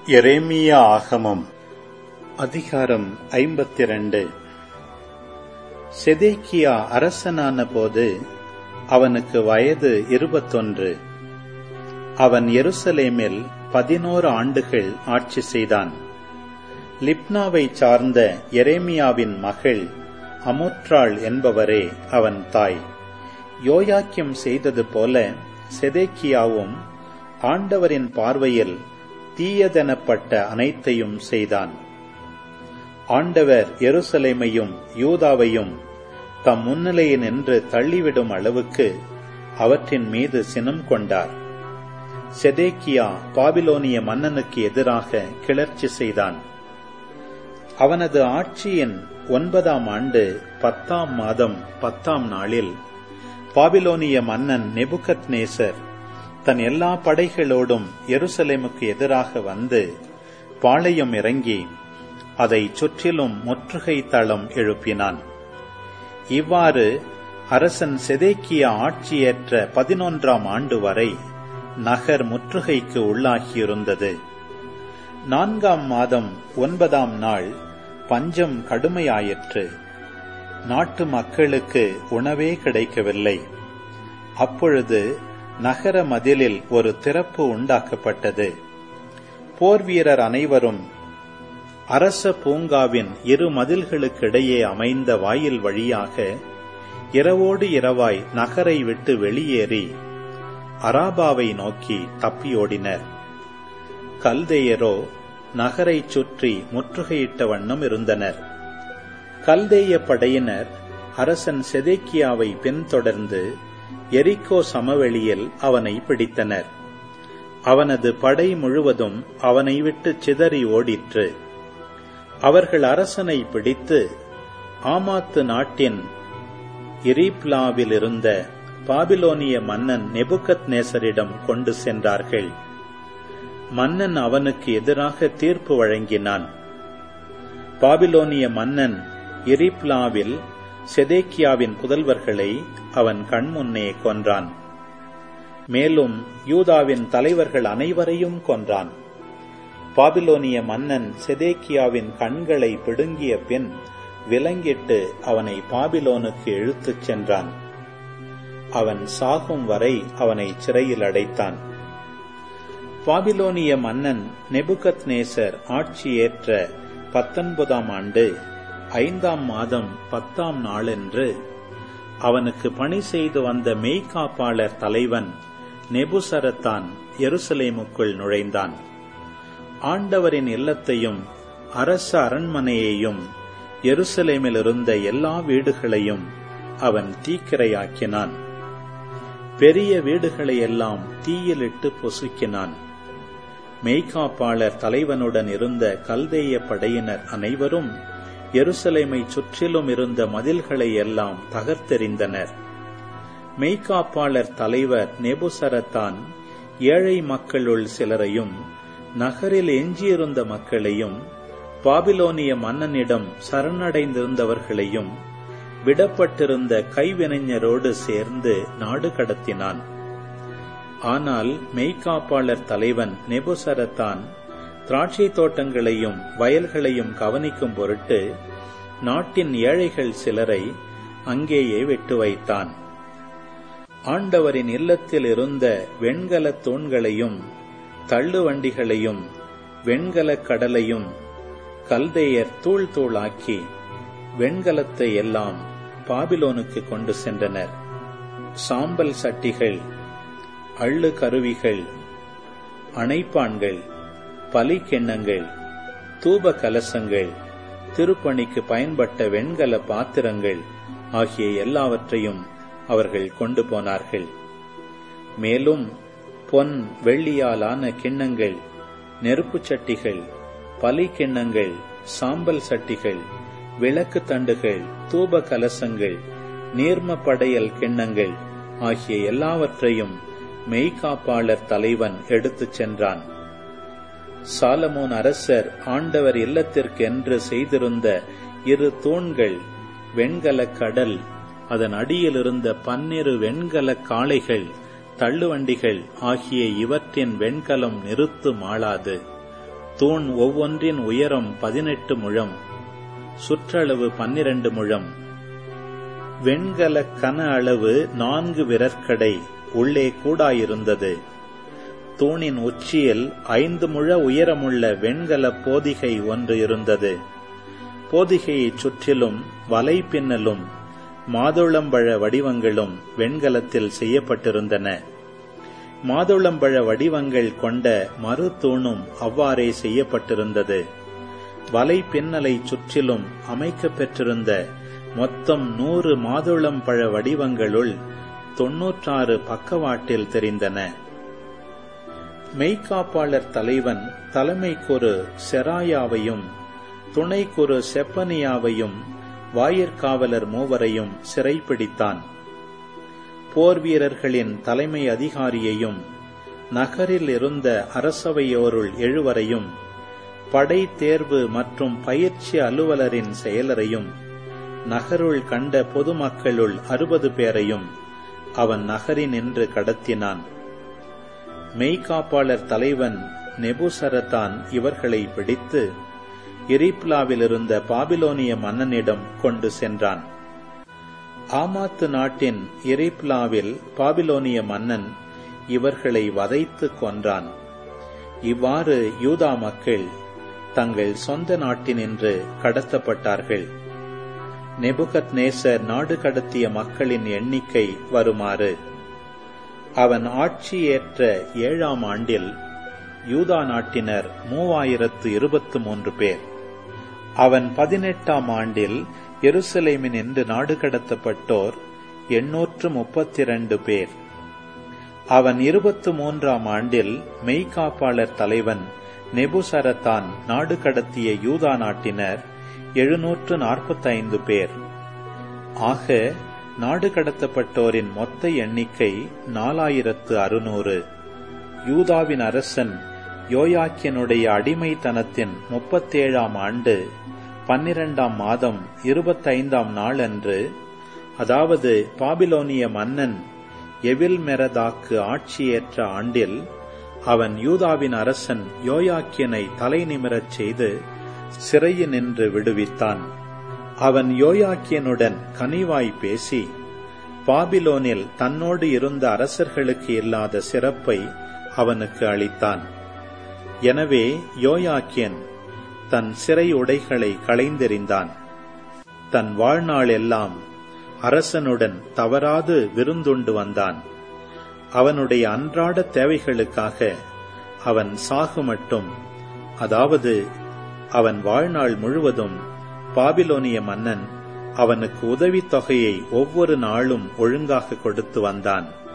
எரேமியா ஆகமம் அதிகாரம் ஐம்பத்திரண்டு செதேக்கியா அரசனான போது அவனுக்கு வயது இருபத்தொன்று அவன் எருசலேமில் பதினோரு ஆண்டுகள் ஆட்சி செய்தான் லிப்னாவை சார்ந்த எரேமியாவின் மகள் அமுற்றாள் என்பவரே அவன் தாய் யோயாக்கியம் செய்தது போல செதேக்கியாவும் ஆண்டவரின் பார்வையில் தீயதெனப்பட்ட அனைத்தையும் செய்தான் ஆண்டவர் எருசலேமையும் யூதாவையும் தம் முன்னிலையில் நின்று தள்ளிவிடும் அளவுக்கு அவற்றின் மீது சினம் கொண்டார் செதேக்கியா பாபிலோனிய மன்னனுக்கு எதிராக கிளர்ச்சி செய்தான் அவனது ஆட்சியின் ஒன்பதாம் ஆண்டு பத்தாம் மாதம் பத்தாம் நாளில் பாபிலோனிய மன்னன் நெபுகத் நேசர் தன் எல்லா படைகளோடும் எருசலேமுக்கு எதிராக வந்து பாளையம் இறங்கி அதை சுற்றிலும் முற்றுகை தளம் எழுப்பினான் இவ்வாறு அரசன் செதேக்கிய ஆட்சியேற்ற பதினொன்றாம் ஆண்டு வரை நகர் முற்றுகைக்கு உள்ளாகியிருந்தது நான்காம் மாதம் ஒன்பதாம் நாள் பஞ்சம் கடுமையாயிற்று நாட்டு மக்களுக்கு உணவே கிடைக்கவில்லை அப்பொழுது நகர மதிலில் ஒரு திறப்பு உண்டாக்கப்பட்டது போர் வீரர் அனைவரும் அரச பூங்காவின் இரு மதில்களுக்கிடையே அமைந்த வாயில் வழியாக இரவோடு இரவாய் நகரை விட்டு வெளியேறி அராபாவை நோக்கி தப்பியோடினர் கல்தேயரோ நகரைச் சுற்றி முற்றுகையிட்ட வண்ணம் இருந்தனர் கல்தேய படையினர் அரசன் செதேக்கியாவை பின்தொடர்ந்து எரிக்கோ சமவெளியில் அவனை பிடித்தனர் அவனது படை முழுவதும் அவனை விட்டு சிதறி ஓடிற்று அவர்கள் அரசனை பிடித்து ஆமாத்து நாட்டின் இரீப்லாவில் இருந்த பாபிலோனிய மன்னன் நெபுகத் நேசரிடம் கொண்டு சென்றார்கள் மன்னன் அவனுக்கு எதிராக தீர்ப்பு வழங்கினான் பாபிலோனிய மன்னன் இரிப்லாவில் செதேக்கியாவின் புதல்வர்களை அவன் கண்முன்னே கொன்றான் மேலும் யூதாவின் தலைவர்கள் அனைவரையும் கொன்றான் பாபிலோனிய மன்னன் செதேக்கியாவின் கண்களை பிடுங்கிய பின் விலங்கிட்டு அவனை பாபிலோனுக்கு இழுத்துச் சென்றான் அவன் சாகும் வரை அவனை சிறையில் அடைத்தான் பாபிலோனிய மன்னன் நெபுகத் நேசர் ஆட்சியேற்ற பத்தொன்பதாம் ஆண்டு ஐந்தாம் மாதம் பத்தாம் நாளன்று அவனுக்கு பணி செய்து வந்த மெய்காப்பாளர் தலைவன் நெபுசரத்தான் எருசலேமுக்குள் நுழைந்தான் ஆண்டவரின் இல்லத்தையும் அரச அரண்மனையையும் எருசலேமில் இருந்த எல்லா வீடுகளையும் அவன் தீக்கிரையாக்கினான் பெரிய வீடுகளை எல்லாம் தீயிலிட்டு பொசுக்கினான் மெய்காப்பாளர் தலைவனுடன் இருந்த கல்தேய படையினர் அனைவரும் எருசலேமை சுற்றிலும் இருந்த மதில்களை எல்லாம் தகர்த்தெறிந்தனர் மெய்காப்பாளர் தலைவர் நெபுசரத்தான் ஏழை மக்களுள் சிலரையும் நகரில் எஞ்சியிருந்த மக்களையும் பாபிலோனிய மன்னனிடம் சரணடைந்திருந்தவர்களையும் விடப்பட்டிருந்த கைவினைஞரோடு சேர்ந்து நாடு கடத்தினான் ஆனால் மெய்காப்பாளர் தலைவன் நெபுசரத்தான் திராட்சை தோட்டங்களையும் வயல்களையும் கவனிக்கும் பொருட்டு நாட்டின் ஏழைகள் சிலரை அங்கேயே விட்டு வைத்தான் ஆண்டவரின் இல்லத்தில் இருந்த வெண்கல தூண்களையும் தள்ளு வண்டிகளையும் வெண்கல கடலையும் கல்தேயர் தூள் தூளாக்கி வெண்கலத்தை எல்லாம் பாபிலோனுக்கு கொண்டு சென்றனர் சாம்பல் சட்டிகள் அள்ளு கருவிகள் அணைப்பான்கள் பலிக்கிண்ணங்கள் தூப கலசங்கள் திருப்பணிக்கு பயன்பட்ட வெண்கல பாத்திரங்கள் ஆகிய எல்லாவற்றையும் அவர்கள் கொண்டு போனார்கள் மேலும் பொன் வெள்ளியாலான கிண்ணங்கள் நெருப்புச் சட்டிகள் பலி கிண்ணங்கள் சாம்பல் சட்டிகள் விளக்கு தண்டுகள் தூப கலசங்கள் நீர்ம படையல் கிண்ணங்கள் ஆகிய எல்லாவற்றையும் மெய்காப்பாளர் தலைவன் எடுத்துச் சென்றான் சாலமோன் அரசர் ஆண்டவர் இல்லத்திற்கென்று செய்திருந்த இரு தூண்கள் வெண்கல கடல் அதன் அடியில் இருந்த பன்னிரு வெண்கல காளைகள் தள்ளுவண்டிகள் ஆகிய இவற்றின் வெண்கலம் நிறுத்து மாளாது தூண் ஒவ்வொன்றின் உயரம் பதினெட்டு முழம் சுற்றளவு பன்னிரண்டு முழம் வெண்கல கன அளவு நான்கு விரற்கடை உள்ளே கூடாயிருந்தது தூணின் உச்சியில் ஐந்து முழ உயரமுள்ள வெண்கல போதிகை ஒன்று இருந்தது போதிகையைச் சுற்றிலும் வலை பின்னலும் மாதுளம்பழ வடிவங்களும் வெண்கலத்தில் செய்யப்பட்டிருந்தன மாதுளம்பழ வடிவங்கள் கொண்ட மறு தூணும் அவ்வாறே செய்யப்பட்டிருந்தது வலை பின்னலை சுற்றிலும் அமைக்கப் பெற்றிருந்த மொத்தம் நூறு மாதுளம்பழ வடிவங்களுள் தொன்னூற்றாறு பக்கவாட்டில் தெரிந்தன மெய்காப்பாளர் தலைவன் தலைமைக்கொரு செராயாவையும் துணைக்கொரு செப்பனியாவையும் வாயிற்காவலர் மூவரையும் சிறைப்பிடித்தான் போர் வீரர்களின் தலைமை அதிகாரியையும் நகரில் இருந்த அரசவையோருள் எழுவரையும் படை தேர்வு மற்றும் பயிற்சி அலுவலரின் செயலரையும் நகருள் கண்ட பொதுமக்களுள் அறுபது பேரையும் அவன் நகரினின்று கடத்தினான் மெய்காப்பாளர் தலைவன் நெபுசரத்தான் இவர்களை பிடித்து எரிப்லாவில் இருந்த பாபிலோனிய மன்னனிடம் கொண்டு சென்றான் ஆமாத்து நாட்டின் எரிப்லாவில் பாபிலோனிய மன்னன் இவர்களை வதைத்து கொன்றான் இவ்வாறு யூதா மக்கள் தங்கள் சொந்த நாட்டினின்று கடத்தப்பட்டார்கள் நெபுகத் நேசர் நாடு கடத்திய மக்களின் எண்ணிக்கை வருமாறு அவன் ஆட்சியேற்ற ஏழாம் ஆண்டில் யூதா நாட்டினர் மூவாயிரத்து இருபத்து மூன்று பேர் அவன் பதினெட்டாம் ஆண்டில் எருசலேமினின்று நாடு கடத்தப்பட்டோர் எண்ணூற்று முப்பத்தி இரண்டு பேர் அவன் இருபத்து மூன்றாம் ஆண்டில் மெய்காப்பாளர் தலைவன் நெபுசரத்தான் நாடு கடத்திய யூதா நாட்டினர் எழுநூற்று நாற்பத்தைந்து பேர் ஆக நாடு கடத்தப்பட்டோரின் மொத்த எண்ணிக்கை நாலாயிரத்து அறுநூறு யூதாவின் அரசன் யோயாக்கியனுடைய அடிமைத்தனத்தின் முப்பத்தேழாம் ஆண்டு பன்னிரண்டாம் மாதம் இருபத்தைந்தாம் நாள் அன்று அதாவது பாபிலோனிய மன்னன் எவில் மெரதாக்கு ஆட்சியேற்ற ஆண்டில் அவன் யூதாவின் அரசன் யோயாக்கியனை தலை நிமிரச் செய்து சிறையினின்று விடுவித்தான் அவன் யோயாக்கியனுடன் கனிவாய் பேசி பாபிலோனில் தன்னோடு இருந்த அரசர்களுக்கு இல்லாத சிறப்பை அவனுக்கு அளித்தான் எனவே யோயாக்கியன் தன் சிறை உடைகளை களைந்தெறிந்தான் தன் வாழ்நாள் எல்லாம் அரசனுடன் தவறாது விருந்துண்டு வந்தான் அவனுடைய அன்றாட தேவைகளுக்காக அவன் சாகு மட்டும் அதாவது அவன் வாழ்நாள் முழுவதும் பாபிலோனிய மன்னன் அவனுக்கு உதவித் தொகையை ஒவ்வொரு நாளும் ஒழுங்காக கொடுத்து வந்தான்